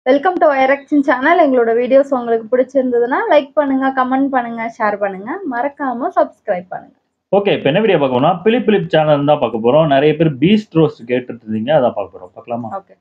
Welcome to எரக்ஷன் channel எங்களோட videos உங்களுக்கு பிடிச்சிருந்ததுன்னா லைக் பண்ணுங்க கமெண்ட் பண்ணுங்க ஷேர் பண்ணுங்க மறக்காம சப்ஸ்கிரைப் பண்ணுங்க ஓகே இப்போ என்ன வீடியோ பார்க்க போறோம்னா பிலிப் பிலிப் சேனல் தான் பார்க்க போறோம் நிறைய பேர் பீஸ்ட் ரோஸ்ட் கேட்டுட்டு இருந்தீங்க அதான் பார்க்க போறோம் பார்க்கலாமா okay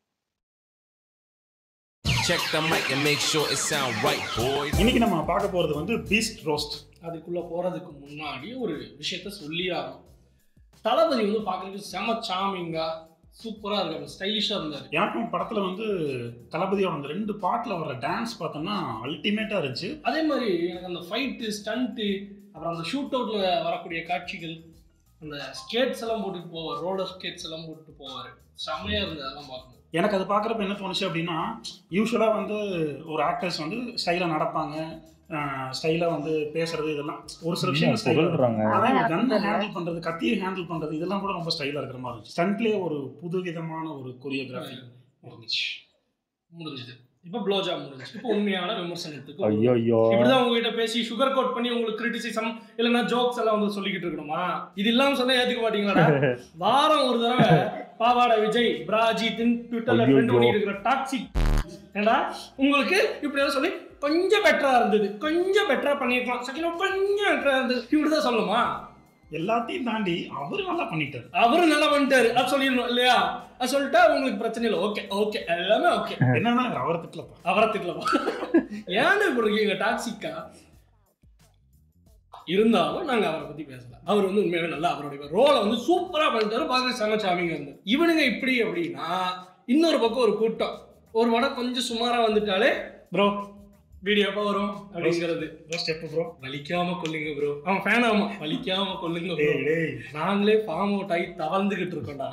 Check the mic and make sure it sound right, boys. இன்னைக்கு நம்ம பார்க்க போறது வந்து பீஸ்ட் ரோஸ்ட் அதுக்குள்ளே போகிறதுக்கு முன்னாடி ஒரு விஷயத்த சொல்லி ஆகணும் தளபதி வந்து பார்க்கறதுக்கு செம சாமிங்கா சூப்பராக இருக்காரு ஸ்டைலிஷாக இருந்தார் எனக்கும் படத்துல வந்து தளபதியோட அந்த ரெண்டு பாட்டுல வர டான்ஸ் பார்த்தோம்னா அல்டிமேட்டா இருந்துச்சு அதே மாதிரி எனக்கு அந்த ஃபைட்டு ஸ்டண்ட்டு அப்புறம் அந்த ஷூட் அவுட்டில் வரக்கூடிய காட்சிகள் அந்த ஸ்கேட்ஸ் எல்லாம் போட்டுட்டு போவார் ரோலர் ஸ்கேட்ஸ் எல்லாம் போட்டுட்டு போவார் செம்மையாக இருந்தது அதெல்லாம் பார்க்கணும் எனக்கு அது பார்க்குறப்ப என்ன தோணுச்சு அப்படின்னா யூஸ்வலாக வந்து ஒரு ஆக்டர்ஸ் வந்து ஸ்டைலாக நடப்பாங்க ஸ்டைலாக வந்து பேசுறது இதெல்லாம் ஒரு சில விஷயங்கள் ஸ்டைலாக சொல்றாங்க ஆனால் கன்னை ஹேண்டில் பண்ணுறது கத்தியை ஹேண்டில் பண்ணுறது இதெல்லாம் கூட ரொம்ப ஸ்டைலாக இருக்கிற மாதிரி இருந்துச்சு ஸ்டண்ட்லேயே ஒரு புதுவிதமான ஒரு கொரியோகிராஃபி முடிஞ்சிச்சு முடிஞ்சுது இப்போ ப்ளோஜா முடிஞ்சுச்சு இப்போ உண்மையான விமர்சனத்துக்கு ஐயோ ஐயோ இப்படிதான் உங்ககிட்ட பேசி சுகர் கோட் பண்ணி உங்களுக்கு கிரிட்டிசிசம் இல்லைன்னா ஜோக்ஸ் எல்லாம் வந்து சொல்லிக்கிட்டு இருக்கணுமா இது இல்லாம சொன்னா ஏத்துக்க மாட்டீங்களா வாரம் ஒரு தடவை பாவாடை விஜய் பிராஜித்தின் ட்விட்டர்ல ஐயோ. ட்ரெண்ட் பண்ணி இருக்கிற டாக்ஸிக் ஏண்டா உங்களுக்கு இப்படி எல்லாம் சொல்லி கொஞ்சம் பெட்டரா இருந்தது கொஞ்சம் பெட்டரா பண்ணிருக்கலாம் சக்கிலோ கொஞ்சம் பெட்டரா இருந்தது இப்படிதான் சொல்லணுமா எல்லாத்தையும் தாண்டி அவர் நல்லா பண்ணிட்டாரு அவரு நல்லா பண்ணிட்டாரு அது சொல்லிடணும் இல்லையா அது சொல்லிட்டா உங்களுக்கு பிரச்சனை இல்லை ஓகே ஓகே எல்லாமே ஓகே என்னன்னா அவர் திட்டலப்பா அவரை திட்டலமா ஏன்னு இப்படி இருக்கீங்க டாக்ஸிக்கா இருந்தாலும் நாங்க அவரை பத்தி பேசல அவர் வந்து உண்மையாவே நல்லா அவருடைய ரோலை வந்து சூப்பரா பண்ணிட்டாரு பார்க்க செம சாமிங்க இருந்தார் இவனுங்க இப்படி அப்படின்னா இன்னொரு பக்கம் ஒரு கூட்டம் ஒரு வடம் கொஞ்சம் சுமாரா வந்துட்டாலே ப்ரோ வீடியோ எப்போ வரும் அப்படிங்கிறது ஸ்டெப் ப்ரோ வலிக்காம கொல்லுங்க ப்ரோ அவன் ஃபேன் ஆமா வலிக்காம கொல்லுங்க ப்ரோ டேய் டேய் நாங்களே ஃபார்ம் அவுட் ஆகி தாழ்ந்துகிட்டு இருக்கோம்டா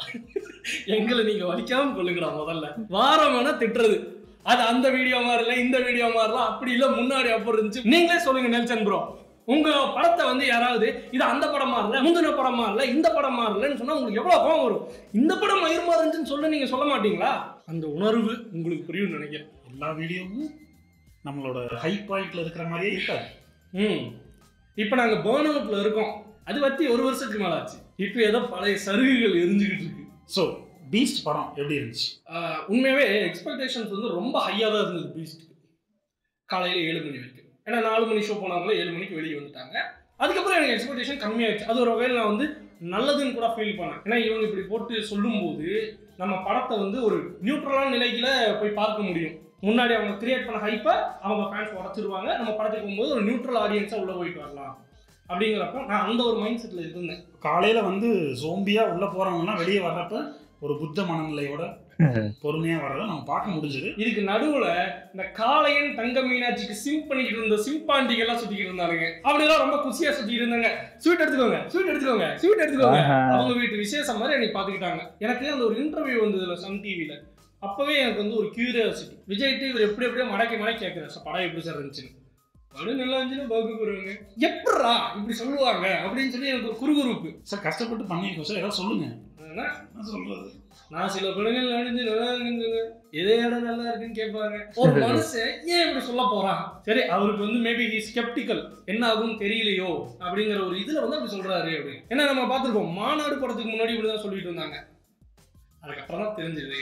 எங்களை நீங்க வலிக்காம கொள்ளுங்கடா முதல்ல வாரம் வேணா திட்டுறது அது அந்த வீடியோ மாதிரில இந்த வீடியோ மாதிரிலாம் அப்படி இல்ல முன்னாடி அப்படி இருந்துச்சு நீங்களே சொல்லுங்க நெல்சன் ப்ரோ உங்க படத்தை வந்து யாராவது இது அந்த படமா இல்ல முந்தின படமா இல்ல இந்த படமா இல்லைன்னு சொன்னா உங்களுக்கு எவ்வளவு கோவம் வரும் இந்த படம் மயிர்மா இருந்துச்சுன்னு சொல்ல நீங்க சொல்ல மாட்டீங்களா அந்த உணர்வு உங்களுக்கு புரியும்னு நினைக்கிறேன் எல்லா வீடியோவும் நம்மளோட ஹை பாயிண்ட்ல இருக்கிற மாதிரியே இருக்காது ம் இப்போ நாங்க பேர்ன் அவுட்ல இருக்கோம் அது பத்தி ஒரு வருஷத்துக்கு மேல ஆச்சு இப்போ ஏதோ பழைய சருகுகள் எரிஞ்சுக்கிட்டு இருக்கு ஸோ பீஸ்ட் படம் எப்படி இருந்துச்சு ஆஹ் உண்மையாவே எக்ஸ்பெக்டேஷன்ஸ் வந்து ரொம்ப ஹையாக தான் இருந்தது பீஸ்ட்டுக்கு காலையில் ஏழு மணி வரைக்கும் ஏன்னா நாலு மணி ஷோ போனவங்களே ஏழு மணிக்கு வெளியே வந்துட்டாங்க அதுக்கப்புறம் எனக்கு எக்ஸ்பெக்டேஷன் கம்மியாயிடுச்சு அது ஒரு வகையில் நான் வந்து நல்லதுன்னு கூட ஃபீல் பண்ணேன் ஏன்னா இவங்க இப்படி போட்டு சொல்லும்போது நம்ம படத்தை வந்து ஒரு நியூட்ரலான நிலையில போய் பார்க்க முடியும் முன்னாடி அவங்க கிரியேட் பண்ண ஹைப்பை அவங்க ஃபேன்ஸ் உடச்சிருவாங்க நம்ம படத்துக்கு போகும்போது ஒரு நியூட்ரல் ஆடியன்ஸாக உள்ளே போயிட்டு வரலாம் அப்படிங்கிறப்ப நான் அந்த ஒரு மைண்ட் செட்டில் இருந்தேன் காலையில வந்து ஜோம்பியா உள்ள போறவங்கன்னா வெளியே வர்றப்ப ஒரு புத்த மனநிலையோட பொறுமையா வர்றதை நம்ம பார்க்க முடிஞ்சது இதுக்கு நடுவுல இந்த காளையன் தங்க மீனாட்சிக்கு சிம் பண்ணிக்கிட்டு இருந்த சிம்பாண்டிகள் எல்லாம் சுத்திக்கிட்டு இருந்தானுங்க அப்படிலாம் ரொம்ப குசியா சுத்திக்கிட்டு இருந்தாங்க ஸ்வீட் எடுத்துக்கோங்க ஸ்வீட் எடுத்துக்கோங்க ஸ்வீட் எடுத்துக்கோங்க ஆஹா. அவங்க வீட்டு விசேஷம் மாதிரி எனக்கு பாத்துக்கிட்டாங்க எனக்கு அந்த ஒரு இன்டர்வியூ வந்ததுல சன் டிவில அப்பவே எனக்கு வந்து ஒரு கியூரியாசிட்டி விஜய்ட்டு இவர் எப்படி எப்படியோ மடக்கி மடக்கி கேட்கிறார் சார் படம் எப்படி சார் இருந்துச்சுன்னு படம் நல்லா இருந்துச்சுன்னு பார்க்க போறாங்க எப்படா இப்படி சொல்லுவாங்க அப்படின்னு சொல்லி எனக்கு ஒரு குறுகுறுப்பு சார் கஷ்டப்பட்டு பண்ணியிருக்கோம் சார் ஏதாவது சொல்லுங்க ஆனா, என்ன சொல்றது நான் சில படங்கள் நடிஞ்சு நல்லா இருக்குன்னு எதே இடம் நல்லா இருக்குன்னு கேட்பாங்க ஒரு மனுஷன் ஏன் இப்படி சொல்ல போறான் சரி அவருக்கு வந்து மேபி ஹி ஸ்கெப்டிக்கல் என்ன ஆகும் தெரியலையோ அப்படிங்கிற ஒரு இதுல வந்து அப்படி சொல்றாரு அப்படின்னு ஏன்னா நம்ம பார்த்துருக்கோம் மாநாடு படத்துக்கு முன்னாடி இப்படிதான் சொல்லிட்டு இருந்தாங்க அதுக்கப்புறம் தான் தெரிஞ்சது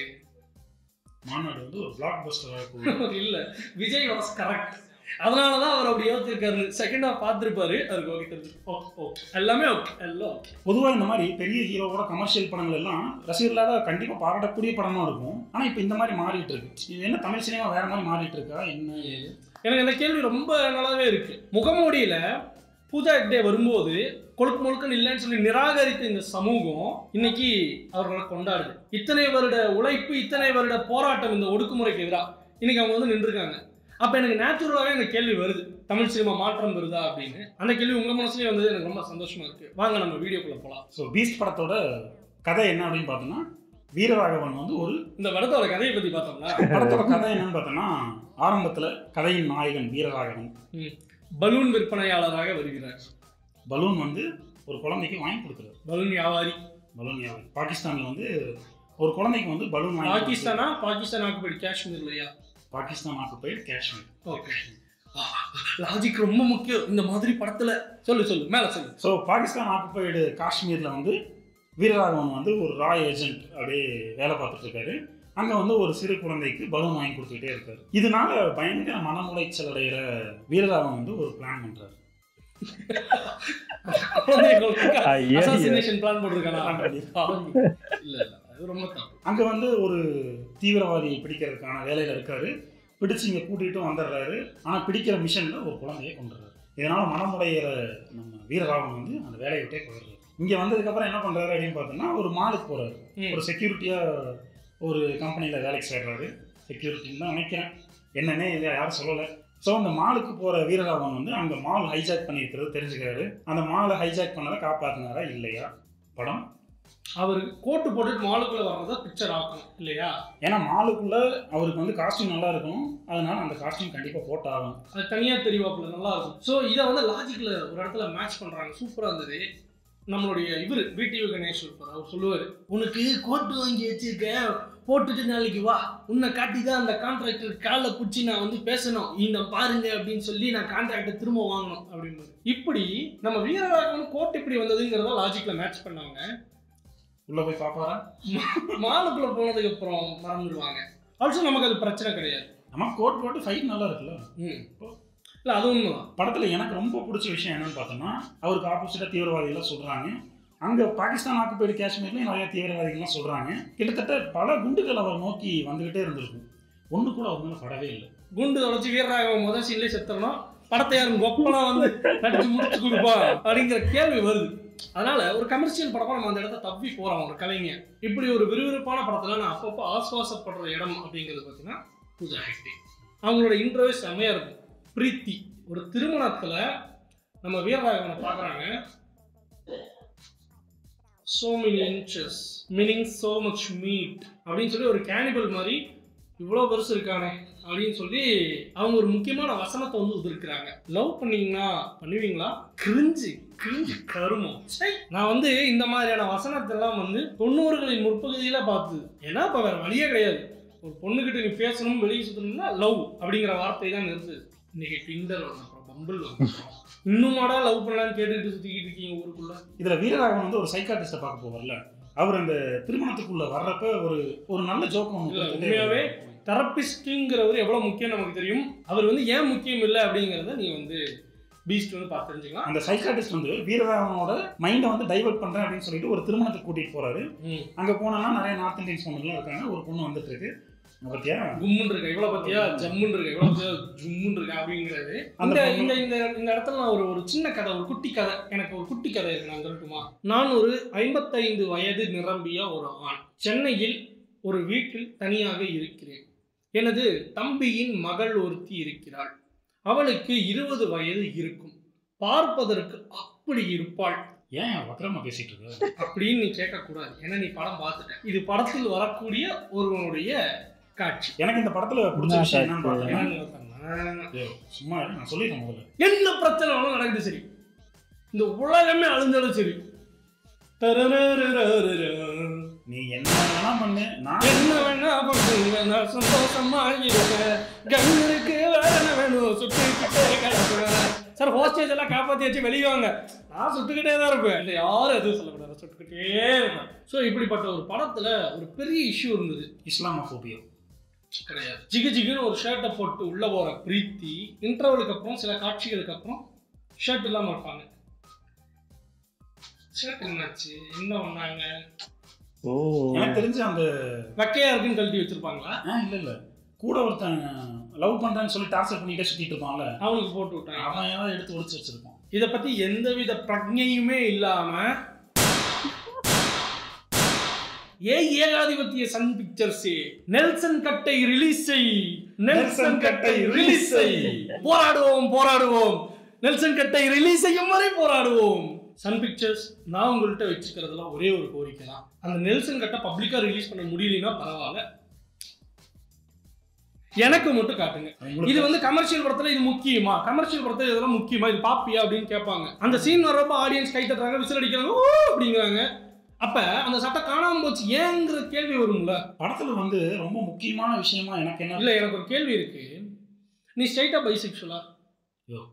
மாநாடு வந்து ஒரு பிளாக் பஸ்டர் இல்ல விஜய் வாஸ் கரெக்ட் அதனால தான் அவர் அப்படி யோசிச்சிருக்காரு செகண்ட் ஹாஃப் பார்த்துருப்பாரு அவருக்கு ஓகே தெரிஞ்சு ஓகே ஓகே எல்லாமே ஓகே எல்லாம் ஓகே பொதுவாக இந்த மாதிரி பெரிய ஹீரோவோட கமர்ஷியல் படங்கள் எல்லாம் ரசிகர்களாக கண்டிப்பாக பாராட்டக்கூடிய படமா இருக்கும் ஆனால் இப்போ இந்த மாதிரி மாறிட்டு இருக்கு இது என்ன தமிழ் சினிமா வேற மாதிரி மாறிட்டு இருக்கா என்ன ஏது? எனக்கு இந்த கேள்வி ரொம்ப நல்லாவே இருக்கு முகமூடியில பூஜா ஹெக்டே வரும்போது கொழுக்கு முழுக்கன்னு இல்லைன்னு சொல்லி நிராகரித்த இந்த சமூகம் இன்னைக்கு அவர்களை கொண்டாடுது இத்தனை வருட உழைப்பு இத்தனை வருட போராட்டம் இந்த ஒடுக்குமுறைக்கு எதிராக இன்னைக்கு அவங்க வந்து நின்றுருக்காங்க அப்ப எனக்கு நேச்சுரலாகவே இந்த கேள்வி வருது தமிழ் சினிமா மாற்றம் வருதா அப்படின்னு அந்த கேள்வி உங்க மனசுலயே வந்தது எனக்கு ரொம்ப சந்தோஷமா இருக்கு வாங்க நம்ம வீடியோக்குள்ள போலாம் ஸோ பீஸ்ட் படத்தோட கதை என்ன அப்படின்னு பார்த்தோம்னா வீரராகவன் வந்து ஒரு இந்த படத்தோட கதையை பத்தி பார்த்தோம்னா படத்தோட கதை என்னன்னு பார்த்தோம்னா ஆரம்பத்தில் கதையின் நாயகன் வீரராகவன் பலூன் விற்பனையாளராக வருகிறார் பலூன் வந்து ஒரு குழந்தைக்கு வாங்கி கொடுக்குறாரு பலூன் வியாபாரி பலூன் வியாபாரி பாகிஸ்தானில் வந்து ஒரு குழந்தைக்கு வந்து பலூன் வாங்கி கொடுக்குறாரு. பாகிஸ்தானா பாகிஸ்தான் ஆக்குபடி காஷ்மீர் இல்லையா Pakistan occupied Kashmir okay logic ரொம்ப முக்கியம் இந்த மாதிரி படத்துல சொல்லு சொல்லு மேல சொல்லு ஸோ பாகிஸ்தான் ஆக்குப்பைடு காஷ்மீரில் வந்து வீரராகவன் வந்து ஒரு ராய் ஏஜென்ட் அப்படியே வேலை பார்த்துட்டு இருக்காரு அங்க வந்து ஒரு சிறு குழந்தைக்கு பலூன் வாங்கி கொடுத்துக்கிட்டே இருக்காரு இதனால பயங்கர மன உளைச்சல் அடைகிற வீரராவன் வந்து ஒரு பிளான் பண்றாரு ஐயா, அசாசினேஷன் பிளான் போட்டிருக்கானா Plan பண்ணி. இல்ல இல்ல அது ரொம்ப தப்பு அங்க வந்து ஒரு தீவிரவாதியை பிடிக்கிறதுக்கான வேலையில இருக்காரு பிடிச்சு இங்க கூட்டிகிட்டும் வந்துடுறாரு ஆனா பிடிக்கிற மிஷன்ல ஒரு குழந்தையை கொண்டுறாரு இதனால மனமுடையிற நம்ம வீரராவன் வந்து அந்த வேலையை விட்டே போயிடுறாரு இங்க வந்ததுக்கு அப்புறம் என்ன பண்றாரு அப்படின்னு பார்த்தோம்னா ஒரு மாலுக்கு போறாரு ம். ஒரு செக்யூரிட்டியா ஒரு கம்பெனில வேலைக்கு சேர்றாரு செக்யூரிட்டின்னு தான் நினைக்கிறேன் என்னன்னே இதை யாரும் சொல்லலை ஸோ அந்த மாலுக்கு போகிற வீரராவன் வந்து அங்கே மால் ஹைஜாக் பண்ணியிருக்கிறது தெரிஞ்சுக்கிறாரு அந்த மாலை ஹைஜாக் பண்ணதை காப்பாற்றினாரா இல்லையா படம் அவர் கோட்டு போட்டுட்டு மாலுக்குள்ள வர்றத பிக்சர் ஆக்கணும் இல்லையா ஏன்னா மாலுக்குள்ள அவருக்கு வந்து காஸ்டியூம் நல்லா இருக்கும் அதனால அந்த காஸ்டியூம் கண்டிப்பாக போட்டாகும் அது தனியா தெரிவாப்புல நல்லா இருக்கும் ஸோ இதை வந்து லாஜிக்ல ஒரு இடத்துல மேட்ச் பண்றாங்க சூப்பரா இருந்தது நம்மளுடைய இவர் பிடிவி கணேஷ் இருப்பார் அவர் சொல்லுவார் உனக்கு கோட்டு வாங்கி வச்சிருக்க போட்டுட்டு நாளைக்கு வா உன்னை காட்டி தான் அந்த கான்ட்ராக்டர் காலில் பிடிச்சி நான் வந்து பேசணும் இந்த பாருங்க அப்படின்னு சொல்லி நான் கான்ட்ராக்டை திரும்ப வாங்கணும் அப்படின்னு இப்படி நம்ம வீரராகவன் கோட் இப்படி வந்ததுங்கிறத லாஜிக்ல மேட்ச் பண்ணாங்க உள்ள போய் பார்ப்பாரா மாலுக்குள்ள போனதுக்கு அப்புறம் மறந்துடுவாங்க ஆல்சோ நமக்கு அது பிரச்சனை கிடையாது நம்ம கோட் போட்டு ஃபைட் நல்லா இருக்குல்ல ம் இல்லை அது உண்மைதான் படத்தில் எனக்கு ரொம்ப பிடிச்ச விஷயம் என்னன்னு பார்த்தோம்னா அவருக்கு ஆப்போசிட்டாக தீவிரவாதிகள்லாம் சொல்கிறாங்க அங்கே பாகிஸ்தான் ஆக்குப்பைடு காஷ்மீர்லேயும் நிறைய தீவிரவாதிகள்லாம் சொல்கிறாங்க கிட்டத்தட்ட பல குண்டுகள் அவர் நோக்கி வந்துக்கிட்டே இருந்திருக்கும் ஒன்று கூட அவர் மேலே படவே இல்லை குண்டு தொலைச்சி வீரராகவன் முதல் சீன்லேயே செத்துறணும் படத்தை யாரும் கொப்பனா வந்து நடிச்சு முடிச்சு கொடுப்பா அப்படிங்கிற கேள்வி வருது அதனால ஒரு கமர்ஷியல் படமா நம்ம அந்த இடத்த தப்பி போறோம் ஒரு கலைஞர் இப்படி ஒரு விறுவிறுப்பான படத்துல நான் அப்பப்போ ஆஸ்வாசப்படுற இடம் அப்படிங்கிறது பார்த்தீங்கன்னா பூஜா ஹெக்டே அவங்களோட இன்டர்வியூ செம்மையா இருக்கும் பிரீத்தி ஒரு திருமணத்துல நம்ம வீரராகவனை பார்க்குறாங்க so many inches meaning so much meat அப்படின்னு சொல்லி ஒரு கேனிபல் மாதிரி இவ்வளோ பெருசு இருக்கானே அப்படின்னு சொல்லி அவங்க ஒரு முக்கியமான வசனத்தை வந்து உதிர்க்கிறாங்க லவ் பண்ணீங்கன்னா பண்ணுவீங்களா கிரிஞ்சு கிரிஞ்சு கருமம் சை. நான் வந்து இந்த மாதிரியான வசனத்தெல்லாம் வந்து தொண்ணூறுகளின் முற்பகுதியில பார்த்து ஏன்னா இப்போ வேற வழியே கிடையாது ஒரு பொண்ணுகிட்ட நீ பேசணும் வெளியே சுத்தணும்னா லவ் அப்படிங்கிற வார்த்தை தான் நிறுத்து இன்னைக்கு டிண்டர் வரும் அப்புறம் பம்பிள் வரும் இன்னுமாடா லவ் பண்ணலான்னு கேட்டுக்கிட்டு சுத்திக்கிட்டு இருக்கீங்க ஊருக்குள்ள இதில் வீரராகவன் வந்து ஒரு சைக்காட்டிஸ்ட்டை பார்க்க போவார்ல அவர் அந்த திருமணத்துக்குள்ள வர்றப்ப ஒரு ஒரு நல்ல ஜோக்கம் இல்ல, ஒன்று உண்மையாவே தெரப்பிஸ்ட்டுங்கிறவர் எவ்வளோ முக்கியம் நமக்கு தெரியும் அவர் வந்து ஏன் முக்கியம் இல்லை அப்படிங்கிறத நீ வந்து பீஸ்ட் வந்து பார்த்து தெரிஞ்சுக்கலாம் அந்த சைக்காட்டிஸ்ட் வந்து வீரராகவனோட மைண்டை வந்து டைவர்ட் பண்றேன் அப்படின்னு சொல்லிட்டு ஒரு திருமணத்துக்கு கூட்டிட்டு போறாரு ம். அங்க போனோம்னா நிறைய நார்த் இந்தியன்ஸ் பொண்ணுலாம் இருக்காங்க ஒரு பொண்ணு வந்துட்டு இருக்கு அங்க பாத்தியா கும்முன்னு இருக்கா இவ்வளோ பத்தியா ஜம்முன்னு இருக்கா இவ்வளோ பத்தியா ஜும்முன்னு இருக்கா அப்படிங்கிறது அந்த இந்த பொண்ணு- இந்த இந்த இந்த இடத்துல நான் ஒரு ஒரு சின்ன கதை ஒரு குட்டி கதை எனக்கு ஒரு குட்டி கதை இருக்கு நான் சொல்லட்டுமா நான் ஒரு ஐம்பத்தைந்து வயது நிரம்பிய ஒரு ஆண் சென்னையில் ஒரு வீட்டில் தனியாக இருக்கிறேன் எனது தம்பியின் மகள் ஒருத்தி இருக்கிறாள் அவளுக்கு இருபது வயது இருக்கும் பார்ப்பதற்கு அப்படி இருப்பாள் ஏன் வக்கரமா பேசிட்டு இருக்க அப்படின்னு நீ கேட்கக்கூடாது ஏன்னா நீ படம் பார்த்துட்ட இது படத்தில் வரக்கூடிய ஒருவனுடைய காட்சி எனக்கு இந்த படத்துல பிடிச்ச என்ன விஷயம் என்னன்னு காட்சி? பார்த்தீங்கன்னா என்னன்னு பார்த்தோம்னா, ஏய், சும்மா இரு, நான் சொல்லிடுறேன் முதல்ல என்ன பிரச்சனை வேணாலும் நடக்குது சரி இந்த உலகமே அழிஞ்சாலும் சரி தரரரரரரர. நீ என்ன வேணா பண்ணு நான் என்ன வேணா பண்ணுங்க நான் சந்தோஷமா இருக்கேன் கண்ணுக்கு வேற என்ன வேணும் சுட்டுக்கிட்டே கிடக்குறேன் சார் ஹோஸ்டேஜ் எல்லாம் காப்பாத்தி வச்சு வெளியே வாங்க நான் சுட்டுக்கிட்டே தான் இருப்பேன் இல்லை யாரும் எதுவும் சொல்லக்கூடாது சுட்டுக்கிட்டே இருப்பேன் ஸோ இப்படிப்பட்ட ஒரு படத்துல ஒரு பெரிய இஷ்யூ இருந்தது இஸ்லாமோபியா கிடையாது ஜிகு ஜிகுன்னு ஒரு ஷர்ட்டை போட்டு உள்ள போற பிரீத்தி இன்டர்வலுக்கு அப்புறம் சில காட்சிகளுக்கு அப்புறம் ஷர்ட் இல்லாம இருப்பாங்க ஷர்ட் என்னாச்சு என்ன பண்ணாங்க ஓ எனக்கு தெரிஞ்ச அந்த வெக்கையா இருக்குன்னு கழட்டி வச்சிருப்பாங்களா ஆ இல்ல இல்ல கூட ஒருத்தன் லவ் பண்றேன்னு சொல்லி டார்ச்சர் பண்ணிட்டே சுத்திட்டு இருப்பான்ல அவனுக்கு போட்டு விட்டாங்க அவன் ஏதாவது எடுத்து ஒளிச்சு வச்சிருப்பான் இத பத்தி எந்தவித பிரஜையுமே இல்லாம ஏ ஏகாதிபத்திய சன் பிக்சர்ஸ் நெல்சன் கட்டை ரிலீஸ் செய் நெல்சன் கட்டை ரிலீஸ் செய் போராடுவோம் போராடுவோம் நெல்சன் கட்டை ரிலீஸ் செய்யும் வரை போராடுவோம் சன் பிக்சர்ஸ் நான் உங்கள்கிட்ட வச்சுக்கிறதுலாம் ஒரே ஒரு கோரிக்கை தான் அந்த நெல்சன் கட்டை பப்ளிக்கா ரிலீஸ் பண்ண முடியலன்னா பரவாயில்ல எனக்கு மட்டும் காட்டுங்க இது வந்து கமர்ஷியல் படத்துல இது முக்கியமா கமர்ஷியல் படத்துல இதெல்லாம் முக்கியமா இது பாப்பியா அப்படின்னு கேட்பாங்க அந்த சீன் வர்றப்ப ஆடியன்ஸ் கை தட்டுறாங்க விசில் அடிக்கிறாங்க ஓ அப்படிங்கிறாங்க அப்ப அந்த சட்டை காணாம போச்சு ஏங்கிற கேள்வி வரும்ல படத்துல வந்து ரொம்ப முக்கியமான விஷயமா எனக்கு என்ன இல்ல எனக்கு ஒரு கேள்வி இருக்கு நீ ஸ்ட்ரைட்டா பைசெக்சுவலா யோ.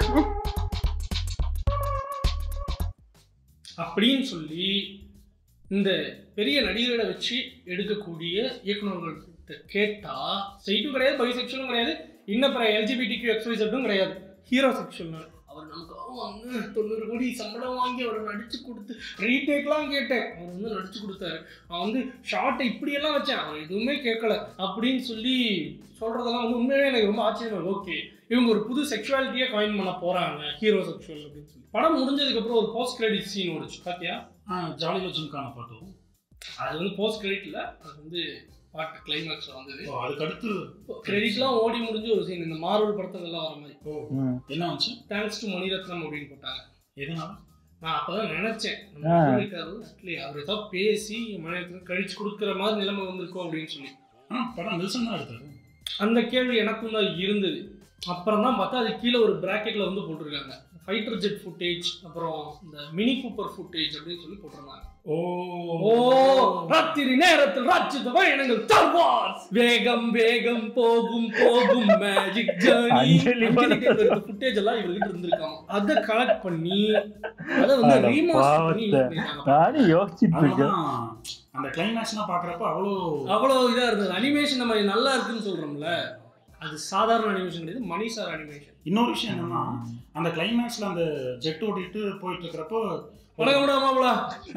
அப்படின்னு சொல்லி இந்த பெரிய நடிகர்களை வச்சு எடுக்கக்கூடிய இயக்குநர்கள்கிட்ட கேட்டா ஸ்ட்ரெயிட்டும் கிடையாது பைசெக்ஷனும் கிடையாது இன்னும் பிற எல்ஜிபிடி கியூ எக்ஸ்பிசட்டும் கிடையாது ஹீரோ செக்ஷன் அவர் நமக்கு வந்து தொண்ணூறு கோடி சம்பளம் வாங்கி அவர் நடிச்சு கொடுத்து ரீடேக்லாம் கேட்டேன் அவர் வந்து நடிச்சு கொடுத்தாரு அவன் வந்து ஷார்ட்டை இப்படியெல்லாம் வச்சேன் அவன் எதுவுமே கேட்கல அப்படின்னு சொல்லி சொல்றதெல்லாம் வந்து உண்மையிலே எனக்கு ரொம்ப ஆச்சரியம் ஓகே இவங்க ஒரு புது செக்ஷுவாலிட்டியே காயின் பண்ண போறாங்க ஹீரோ செக்ஷுவல் அப்படின்னு சொல்லி படம் முடிஞ்சதுக்கு அப்புறம் ஒரு போஸ்ட் கிரெடிட் சீன் ஓடுச்சு பாத்தியா ஆ ஜாலி லட்சுமிக்கான பாட்டு அது வந்து போஸ்ட் கிரெடிட் இல்ல அது வந்து பாட்டு கிளைமேக்ஸ்ல வந்தது ஓ அதுக்கு அடுத்து கிரெடிட்லாம் ஓடி முடிஞ்ச ஒரு சீன் இந்த மார்வல் படத்துலலாம் வர மாதிரி ஓ ம். என்ன வந்துச்சு தேங்க்ஸ் டு மணிரத்னம் அப்படின்னு போட்டாங்க எதனால நான் அப்பதான் நினைச்சேன் நம்ம ஆ. அமெரிக்காவில் actually அவர் ஏதோ பேசி மணிரத்னம் கழிச்சு கொடுக்குற மாதிரி நிலைமை வந்திருக்கும் அப்படின்னு சொல்லி ஆ படம் நெல்சன் தான் எடுத்தது அந்த கேள்வி எனக்கும் தான் இருந்தது அப்புறம் தான் பார்த்தா அது கீழே ஒரு பிராக்கெட்ல வந்து போட்டிருக்காங்க ஃபைட்டர் ஜெட் ஃபுட்டேஜ் அப்புறம் இந்த மினி கூப்பர் ஃபுட்டேஜ் அப்படின்னு சொல்லி போட்டிருந்தாங்க ஓ ஓ ராத்திரி நேரத்தில் ராட்சத பயணங்கள் Star Wars வேகம் வேகம் போகும் போகும் மேஜிக் அஞ்சலி ஜர்னி ஃபுட்டேஜ் எல்லாம் இவர்கிட்ட இருந்திருக்காங்க அதை கலெக்ட் பண்ணி அதை வந்து அட ரீமாஸ்டர் பண்ணி use பாவத்தை. பண்ணிருக்காங்க நானும் யோசிச்சுட்டு இருக்கேன் அதெல்லாம் அந்த கிளைமேக்ஸ்லாம் பார்க்குறப்ப அவ்வளோ அவ்வளோ இதா இருந்தது அனிமேஷன் நம்ம நல்லா இருக்குன்னு சொல்றோம்ல அது சாதாரண அனிமேஷன் கிடையாது மணி சார் அனிமேஷன் இன்னொரு விஷயம் என்னன்னா அந்த கிளைமேக்ஸ்ல அந்த ஜெட் ஓட்டிட்டு போயிட்டு இருக்கிறப்போ உலகம் விடாமாப்ளா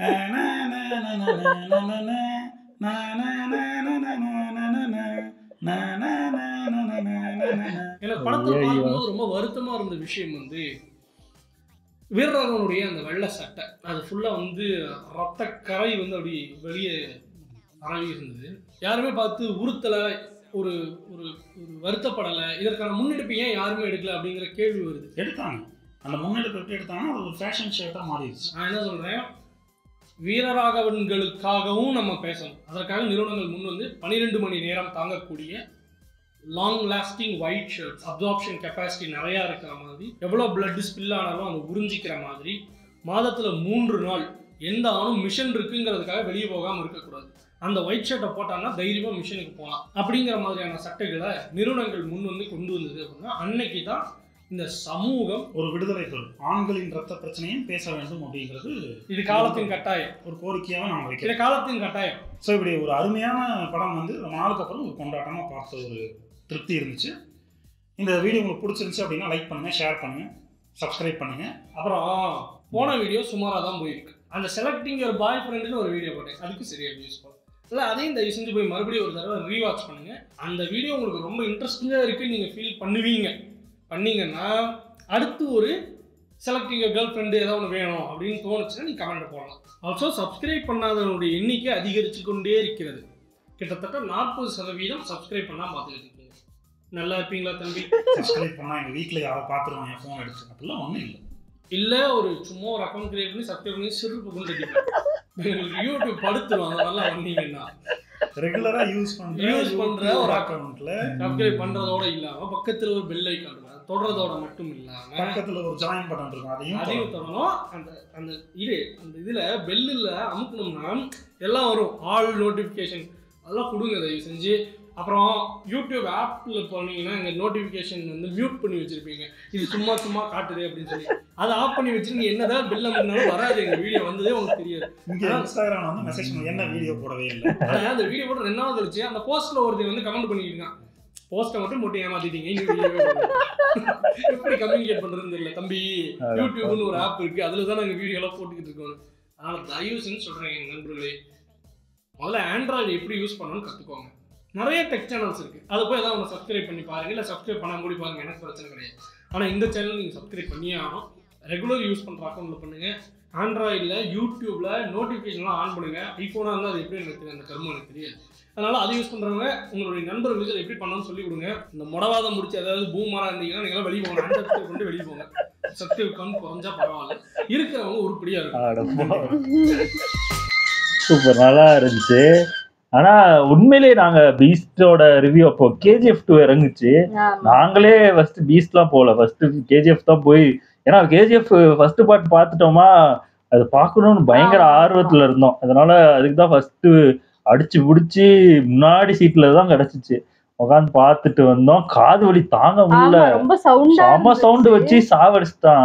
எனக்கு படத்தை ஐயையோ. பார்க்கும்போது ரொம்ப வருத்தமா இருந்த விஷயம் வந்து வீரராகவனுடைய அந்த வெள்ளை சட்டை அது ஃபுல்லா வந்து ரத்த கரை வந்து அப்படி வெளியே பரவி இருந்தது யாருமே பார்த்து உறுத்தலை ஒரு ஒரு ஒரு வருத்தப்படலை இதற்கான முன்னெடுப்பு ஏன் யாருமே எடுக்கல அப்படிங்கிற கேள்வி வருது எடுத்தாங்க அந்த முன்னெடுப்பு எப்படி எடுத்தாங்கன்னா அது ஒரு ஃபேஷன் ஷர்ட்டாக மாறிடுச்சு நான் என்ன சொல்றேன் வீரராகவன்களுக்காகவும் நம்ம பேசணும் அதற்காக நிறுவனங்கள் முன் வந்து பன்னிரெண்டு மணி நேரம் தாங்கக்கூடிய long lasting white shirts absorption capacity நிறையா இருக்கிற மாதிரி எவ்வளோ பிளட் ஸ்பில் ஆனாலும் அதை உறிஞ்சிக்கிற மாதிரி மாதத்தில் மூன்று நாள் எந்த ஆணும் மிஷன் இருக்குங்கிறதுக்காக வெளியே போகாமல் இருக்கக்கூடாது அந்த ஒயிட் ஷர்ட்டை போட்டான்னா தைரியமாக மிஷனுக்கு போகலாம் அப்படிங்கிற மாதிரியான சட்டைகளை நிறுவனங்கள் முன் வந்து கொண்டு வந்தது அப்படின்னா அன்னைக்கு தான் இந்த சமூகம் ஒரு விடுதலை பொருள் ஆண்களின் ரத்த பிரச்சனையும் பேச வேண்டும் அப்படிங்கிறது இது காலத்தின் கட்டாயம் ஒரு கோரிக்கையாக நம்ம இது வைக்கிறோம் காலத்தின் கட்டாயம் ஸோ இப்படி ஒரு அருமையான படம் வந்து ரொம்ப நாளுக்கு அப்புறம் ஒரு கொண்டாட்டமாக பார்த்த ஒரு திருப்தி இருந்துச்சு இந்த வீடியோ உங்களுக்கு பிடிச்சிருந்துச்சு அப்படின்னா லைக் பண்ணுங்கள் ஷேர் பண்ணுங்கள் சப்ஸ்கிரைப் பண்ணுங்கள் அப்புறம் போன வீடியோ சுமாராக தான் போயிருக்கு அந்த செலக்டிங் ஒரு பாய் ஃப்ரெண்டுன்னு ஒரு வீடியோ போட்டேன் அதுக்கு சரியா வியூஸ் போல இல்லை அதையும் தயவு செஞ்சு போய் மறுபடியும் ஒரு தடவை ரீவாட்ச் பண்ணுங்க அந்த வீடியோ உங்களுக்கு ரொம்ப இன்ட்ரெஸ்டிங்காக இருக்குன்னு நீங்கள் ஃபீல் பண்ணுவீங்க பண்ணீங்கன்னா அடுத்து ஒரு செலக்டிங் கேர்ள் ஃப்ரெண்டு ஏதாவது ஒன்று வேணும் அப்படின்னு தோணுச்சுன்னா நீங்கள் கமெண்ட் போடலாம் ஆல்சோ சப்ஸ்கிரைப் பண்ணாதவனுடைய எண்ணிக்கை அதிகரித்து கொண்டே இருக்கிறது கிட்டத்தட்ட நாற்பது சதவீதம் சப்ஸ்கிரைப் பண்ணால் பார்த்துக்கிட்டு இருக்கீங்க நல்லா இருப்பீங்களா தம்பி சப்ஸ்கிரைப் பண்ணால் எங்கள் வீட்டில் யாரோ பார்த்துருவாங்க என் ஃபோன் எடுத்து அப்படிலாம் ஒன்றும் இல்லை இல்லை ஒரு சும்மா ஒரு அக்கௌண்ட் கிரியேட் பண்ணி சப்ஸ்கிரைப் பண்ணி சிறுப்பு கொண்டு அடிப்பேன் உங்களுக்கு யூடியூப் படுத்துரும் அந்த மாதிரிலாம் வந்தீங்கன்னா ரெகுலராக யூஸ் பண்ணுற Use பண்ற ஒரு அக்கௌண்ட்டில் சப்ஸ்கிரைப் பண்றதோட இல்லாம பக்கத்துல ஒரு பெல் ஐக்கான் இருக்கும் அது தொடறதோட மட்டும் இல்லாம பக்கத்தில் ஒரு ஜாயின் பட்டன் இருக்கும் அதையும் அதையும் தொடணும் அந்த அந்த இது அந்த இதுல பெல்லில் அமுக்கணும்னா எல்லாம் வரும் ஆல் நோட்டிஃபிகேஷன் அதெல்லாம் கொடுங்க தயவு செஞ்சு அப்புறம் யூடியூப் ஆப்பில் போனீங்கன்னா இங்கே நோட்டிஃபிகேஷன் வந்து மியூட் பண்ணி வச்சிருப்பீங்க இது சும்மா சும்மா காட்டுது அப்படின்னு சொல்லி அதை ஆஃப் பண்ணி வச்சுருங்க என்னதான் பில் அமுக்கினாலும் வராது எங்கள் வீடியோ வந்ததே உங்களுக்கு தெரியாது இங்கே இன்ஸ்டாகிராம் வந்து மெசேஜ் பண்ணி என்ன வீடியோ போடவே இல்லை ஆனா அந்த வீடியோ போட்டு ரெண்டு நாள் கழிச்சு அந்த போஸ்ட்ல ஒருத்தர் வந்து கமெண்ட் பண்ணிட்டு இருக்கான் போஸ்ட்டை மட்டும் போட்டு ஏமாத்திட்டீங்க இன்னும் வீடியோவே போடல. எப்படி கம்யூனிகேட் பண்றதுன்னு தெரியல தம்பி அட யூடியூப்னு ஒரு ஆப் இருக்கு அதுல தான் நாங்க வீடியோ எல்லாம் போட்டுக்கிட்டு இருக்கோம் அதனால தயவு செஞ்சு சொல்றேன் எங்க நண்பர்களே முதல்ல ஆண்ட்ராய்டு எப்படி யூஸ் பண்ணணும்னு கத்துக்கோங்க நிறைய டெக் சேனல்ஸ் இருக்கு அதை போய் ஏதாவது ஒன்று சப்ஸ்கிரைப் பண்ணி பாருங்க இல்லை சப்ஸ்கிரைப் பண்ண மூடி பாருங்க எனக்கு பிரச்சனை கிடையாது ஆனால் இந்த சேனல் நீங்கள் சப்ஸ்கிரைப் பண்ணியே ஆகணும் ரெகுலர் யூஸ் பண்ணுற அக்கௌண்ட்டில் பண்ணுங்க ஆண்ட்ராய்டில் யூடியூப்ல நோட்டிஃபிகேஷன்லாம் ஆன் பண்ணுங்க ஐஃபோனாக இருந்தால் அது எப்படி எனக்கு தெரியும் அந்த கர்மம் எனக்கு தெரியாது அதனால அதை யூஸ் பண்றவங்க உங்களுடைய நண்பர்களுக்கு அதை எப்படி பண்ணணும்னு சொல்லி கொடுங்க இந்த முடவாதம் முடிச்சு அதாவது பூமரா இருந்தீங்கன்னா நீங்க வெளியே போங்க அந்த கொண்டு வெளியே போங்க சக்தி கண் குறைஞ்சா பரவாயில்ல இருக்கிறவங்க உருப்படியா இருக்கும் சூப்பர் நல்லா இருந்துச்சு ஆனா உண்மையிலேயே நாங்க பீஸ்டோட ரிவ்யூ அப்போ கேஜிஎஃப் டூ இறங்குச்சு ஆமா. நாங்களே ஃபர்ஸ்ட் பீஸ்ட்லாம் போகல ஃபர்ஸ்ட் கேஜிஎஃப் தான் போய் ஏன்னா கேஜிஎஃப் ஃபர்ஸ்ட் பார்ட் பார்த்துட்டோமா அது பார்க்கணும்னு பயங்கர ஆமா. ஆர்வத்துல இருந்தோம் அதனால அதுக்கு தான் ஃபர்ஸ்ட் அடிச்சு பிடிச்சி முன்னாடி சீட்ல தான் கிடைச்சிச்சு உட்காந்து பார்த்துட்டு வந்தோம் காது வலி தாங்க முடியல ஆமா ரொம்ப சவுண்டா செம சவுண்ட் வச்சு சாவடிச்சுட்டான் ஆமா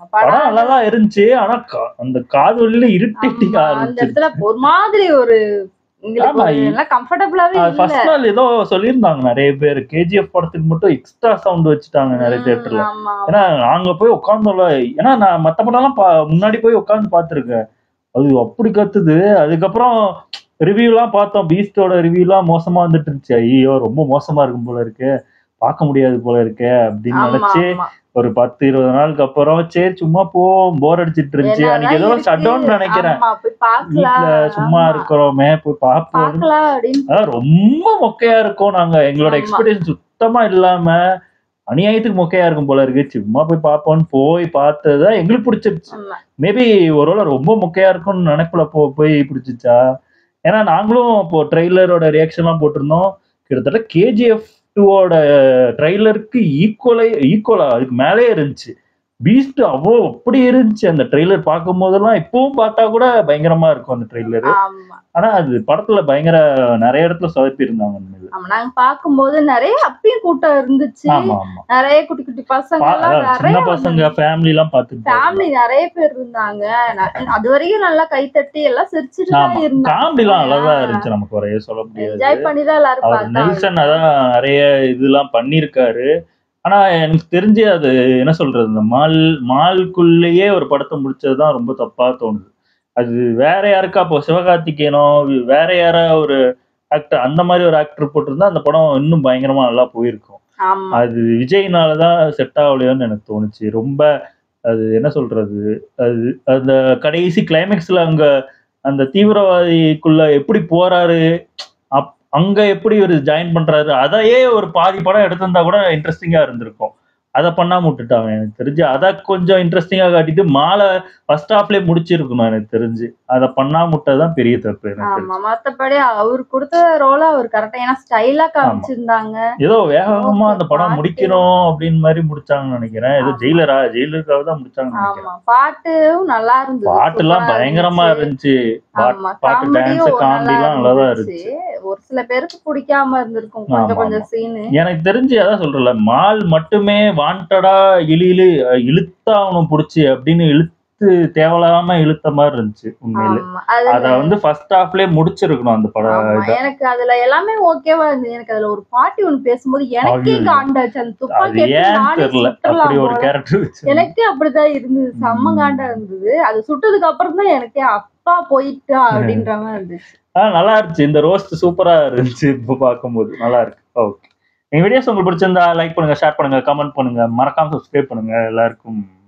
படம் படம் நல்லா தான் இருந்துச்சு ஆனா கா- அந்த காது வழியில இரிட்டேட்டிங் ஆமா, அந்த ஆரம்பிச்சு இடத்துல ஒரு மாதிரி ஒரு எங்களுக்கு ஆமா, ஒரு நல்லா கம்ஃபர்டபுளாவே இல்ல ஃபர்ஸ்ட் நாள் ஏதோ சொல்லியிருந்தாங்க நிறைய பேர் கேஜிஎஃப் படத்துக்கு மட்டும் எக்ஸ்ட்ரா சவுண்ட் வச்சுட்டாங்க நிறைய ம், தியேட்டர்ல ஆமா ஏன்னா நாங்க போய் உட்காந்தோம்ல ஏன்னா நான் மத்த படம்லாம் பா முன்னாடி போய் உட்காந்து பார்த்துருக்கேன் அது அப்படி கத்துது அதுக்கப்புறம் ரிவ்யூலாம் பார்த்தோம் பீஸ்டோட ரிவ்யூலாம் மோசமா வந்துட்டு இருந்துச்சு ஐயோ ரொம்ப மோசமா இருக்கும் போல இருக்கு பார்க்க முடியாது போல இருக்கே அப்படின்னு ஆமா நினைச்சு ஆமா ஒரு பத்து இருபது நாளுக்கு அப்புறம் சரி சும்மா போவோம் போர் அடிச்சிட்டு இருந்துச்சு என்னதான் அன்னைக்கு ஏதோ இருக்கு, ஷட் டவுன் நினைக்கிறேன் ஆமா, போய் பார்க்கலாம் வீட்டுல சும்மா ஆமா. இருக்கிறோமே போய் பார்ப்போம் பார்க்கலாம் அப்படின்னு அதான் ரொம்ப மொக்கையா இருக்கும் நாங்க எங்களோட ஆமா. எக்ஸ்பெக்டேஷன் சுத்தமா இல்லாம அநியாயத்துக்கு மொக்கையா இருக்கும் போல இருக்கு சும்மா போய் பார்ப்போம்னு போய் பார்த்ததுதான் எங்களுக்கு பிடிச்சிருச்சு ஆமா. மேபி ஒருவேளை ரொம்ப மொக்கையா இருக்கும்னு நினைப்புல போ போய் பிடிச்சிச்சா ஏன்னா நாங்களும் இப்போ ட்ரெய்லரோட ரியாக்ஷன்லாம் போட்டிருந்தோம் கிட்டத்தட்ட கேஜிஎஃப் டூவோட ட்ரெய்லருக்கு ஈக்குவலே ஈக்குவலா அதுக்கு மேலே இருந்துச்சு பீஸ்ட் அவ்வளோ அப்படி இருந்துச்சு அந்த ட்ரெய்லர் பார்க்கும் போதெல்லாம் இப்பவும் பார்த்தா கூட பயங்கரமா இருக்கும் அந்த ட்ரெய்லர் ஆமா ஆனா அது படத்துல பயங்கர நிறைய இடத்துல சொதப்பி இருந்தாங்க உண்மையில. ஆமா நாங்க பாக்கும்போது நிறைய அப்பயும் கூட்டம் இருந்துச்சு ஆமா ஆமா நிறைய குட்டி குட்டி பசங்க பா- எல்லாம் அதான் நிறைய சின்ன பசங்க ஃபேமிலி எல்லாம் பாத்துட்டு ஃபேமிலி நிறைய பேர் இருந்தாங்க ந- அது வரைக்கும் நல்லா கைத்தட்டி எல்லாம் சிரிச்சுட்டு தான் ஆமா இருந்தாங்க காமெடி எல்லாம் அழகா இருந்துச்சு நமக்கு குறைய சொல்ல முடியாது என்ஜாய் பண்ணி தான் எல்லாரும் அவர் பார்த்தாங்க நெல்சன் அதான் நிறைய இதெல்லாம் பண்ணியிருக்காரு ஆனா எனக்கு தெரிஞ்சு அது என்ன சொல்றது இந்த மால் மால்குள்ளேயே ஒரு படத்தை முடிச்சதுதான் ரொம்ப தப்பா தோணுது அது வேற யாருக்கா இப்போ சிவகார்த்திகேயனோ வேற யாரா ஒரு ஆக்டர் அந்த மாதிரி ஒரு ஆக்டர் போட்டிருந்தா அந்த படம் இன்னும் பயங்கரமா நல்லா போயிருக்கும் ஆமா அது விஜய்னால தான் செட் ஆகலையோன்னு எனக்கு தோணுச்சு ரொம்ப அது என்ன சொல்றது அது அந்த கடைசி கிளைமேக்ஸ்ல அங்க அந்த தீவிரவாதிக்குள்ள எப்படி போறாரு அப் அங்க எப்படி ஒரு ஜாயின் பண்றாரு அதையே ஒரு பாதி படம் எடுத்திருந்தா கூட இன்ட்ரெஸ்டிங்கா இருந்திருக்கும் அதை பண்ணாம விட்டுட்டாங்க எனக்கு தெரிஞ்சு அதை கொஞ்சம் இன்ட்ரெஸ்டிங்கா காட்டிட்டு மாலை ஃபர்ஸ்ட் ஹாஃப்லயே முடிச்சிருக்கணும் எனக்கு தெரிஞ்சு அதை பண்ணாம விட்டதுதான் பெரிய தப்பு எனக்கு ஆமா தெரிஞ்சு மத்தபடி அவர் கொடுத்த ரோல அவர் கரெக்டா ஏன்னா ஸ்டைலா காமிச்சிருந்தாங்க ஏதோ வேகமா அந்த படம் பாட்டு. முடிக்கணும் அப்படின்னு மாதிரி முடிச்சாங்கன்னு நினைக்கிறேன் ஏதோ ஆமா. ஜெயிலரா ஜெயிலருக்காக தான் முடிச்சாங்கன்னு நினைக்கிறேன் ஆமா பாட்டும் நல்லா இருந்தது பாட்டு எல்லாம் சூப்பரா பயங்கரமா இருந்துச்சு பாட்- ஆமா பாட்டு காமெடியும் டான்ஸ் காமெடி எல்லாம் நல்லா தான் இருந்துச்சு ஒரு சில பேருக்கு பிடிக்காம இருந்திருக்கும் கொஞ்சம் ஆமா, கொஞ்சம் சீனு எனக்கு தெரிஞ்சு அதான் சொல்றல மால் மட்டுமே வாண்டடா இழு இழு இழுத்தா அவனும் புடிச்சு அப்படின்னு இழுத்து தேவையில்லாம இழுத்த மாதிரி இருந்துச்சு உண்மையில ஆமா அது அத வந்து ஃபர்ஸ்ட் ஹாஃப்லயே முடிச்சிருக்கணும் அந்த படம் ஆமா, இத. எனக்கு அதுல எல்லாமே ஓகேவா இருந்தது எனக்கு அதுல ஒரு பாட்டி ஒண்ணு பேசும்போது எனக்கே ஐயோ. காண்டாச்சு அந்த அது துப்பாக்கி எடுத்து ஏன் நானே தெரியல சுட்டுறலாம் அப்படி ஒரு போல. கேரக்டர் வச்சு எனக்கே அப்படிதான் இருந்தது செம்ம ம். காண்டா இருந்தது அது சுட்டதுக்கு அப்புறம் தான் எனக்கே அப்பா போயிட்டா அப்படின்ற மாதிரி இருந்துச்சு ஆ நல்லா இருந்துச்சு இந்த ரோஸ்ட் சூப்பரா இருந்துச்சு இப்போ பார்க்கும்போது நல்லா இருக்கு ஓகே எங்க வீடியோஸ் உங்களுக்கு பிடிச்சிருந்தா லைக் பண்ணுங்க ஷேர் பண்ணுங்க கமெண்ட் பண்ணுங்க மறக்காம சப்ஸ்கிரைப் பண்ணுங்க எல்லாருக்கும்